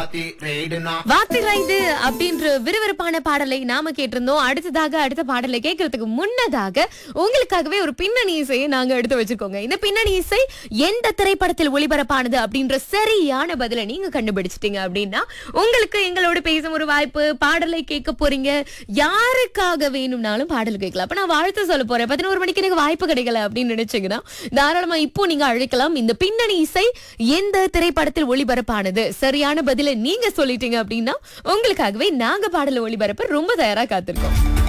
வாத்தி ரைடுனா வார்த்தை ரைது அப்படின்ற விறுவிறுப்பான பாடலை நாம கேட்டிருந்தோம் அடுத்ததாக அடுத்த பாடலை கேட்கறதுக்கு முன்னதாக உங்களுக்காகவே ஒரு பின்னணி இசையை நாங்க எடுத்து வச்சிருக்கோங்க இந்த பின்னணி இசை எந்த திரைப்படத்தில் ஒளிபரப்பானது அப்படின்ற சரியான பதிலை நீங்க கண்டுபிடிச்சிட்டீங்க அப்படின்னா உங்களுக்கு எங்களோட பேசும் ஒரு வாய்ப்பு பாடலை கேட்க போறீங்க யாருக்காக வேணும்னாலும் பாடல் கேட்கலாம் அப்ப நான் வாழ்த்து சொல்ல போறேன் பதினோரு மணிக்கு எனக்கு வாய்ப்பு கிடைக்கல அப்படின்னு நினைச்சீங்கன்னா தாராளமா இப்போ நீங்க அழைக்கலாம் இந்த பின்னணி இசை எந்த திரைப்படத்தில் ஒளிபரப்பானது சரியான பதிலை நீங்க சொல்லிட்டீங்க அப்படின்னா உங்களுக்காகவே நாங்க பாடல ஒளிபரப்ப ரொம்ப தயாரா காத்திருக்கோம்